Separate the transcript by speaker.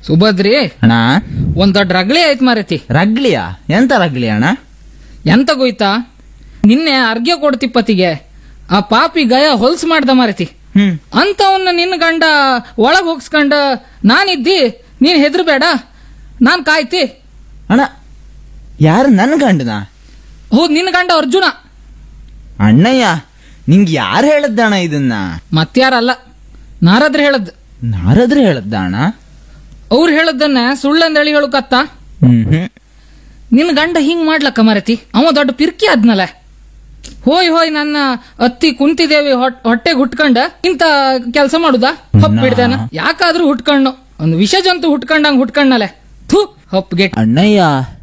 Speaker 1: ಸುಭದ್ರಿ
Speaker 2: ಅಣ್ಣ
Speaker 1: ಒಂದ್ ದೊಡ್ಡ ರಗಳಿ ಆಯ್ತು ಮಾರತಿ
Speaker 2: ರಗ್ಲಿಯಾ ಎಂತ ರಗ್ಲಿ ಅಣ್ಣ
Speaker 1: ಎಂತ ಗೊಯ್ತಾ ನಿನ್ನೆ ಅರ್ಘ್ಯ ಕೊಡ್ತಿಪ್ಪತ್ತಿಗೆ ಆ ಪಾಪಿ ಗಯ ಹೊಲ್ಸ್ ಮಾಡ್ದ ಮಾರತಿ
Speaker 2: ಹ್ಮ್
Speaker 1: ಅಂತವನ್ನ ನಿನ್ನ ಗಂಡ ಒಳಗ್ ಹೋಗ್ಸ್ಕೊಂಡ ನಾನಿದ್ದಿ ನೀನ್ ಹೆದರ್ಬೇಡ ನಾನ್ ಕಾಯ್ತಿ
Speaker 2: ಅಣ್ಣ ಯಾರು ನನ್ ಗಂಡನ
Speaker 1: ಹೌದ್ ನಿನ್ನ ಗಂಡ ಅರ್ಜುನ
Speaker 2: ಅಣ್ಣಯ್ಯ ನಿಂಗೆ ಯಾರು ಹೇಳದ್ದ ಅಣ್ಣ ಇದನ್ನ
Speaker 1: ಮತ್ಯಾರಲ್ಲ ನಾರದ್ರ ಹೇಳದ್
Speaker 2: ನಾರದ್ರೆ ಹೇಳದ್ದ ಅಣ್ಣ
Speaker 1: ಅವ್ರು ಹೇಳದನ್ನ ಸುಳ್ಳಂದ ಹೇಳಿ ಹೇಳುಕತ್ತ
Speaker 2: ಹ್ಮ್ ಹ್ಮ್
Speaker 1: ನಿನ್ನ ಗಂಡ ಹಿಂಗ್ ಮಾಡ್ಲಕ್ಕ ಮರತಿ ಅವ ದೊಡ್ಡ ಪಿರ್ಕಿ ಆದ್ನಲ್ಲ ಹೋಯ್ ಹೋಯ್ ನನ್ನ ಅತ್ತಿ ಕುಂತಿದೇವಿ ಹೊಟ್- ಹೊಟ್ಟೆಗ್ ಹುಟ್ಕೊಂಡ ಇಂತ ಕೆಲಸ ಮಾಡುದಾ ಹಪ್ ಬಿಡ್ದೇನ ಯಾಕಾದ್ರೂ ಹುಟ್ಕೊಂಡು ಒಂದು ವಿಷ ಜಂತು ಹುಟ್ಕೊಂಡಂಗ್ ಹುಟ್ಕೊಂಡಲೆ ಥೂ ಹಪ್ ಗೆಟ್
Speaker 2: ಅಣ್ಣಯ್ಯ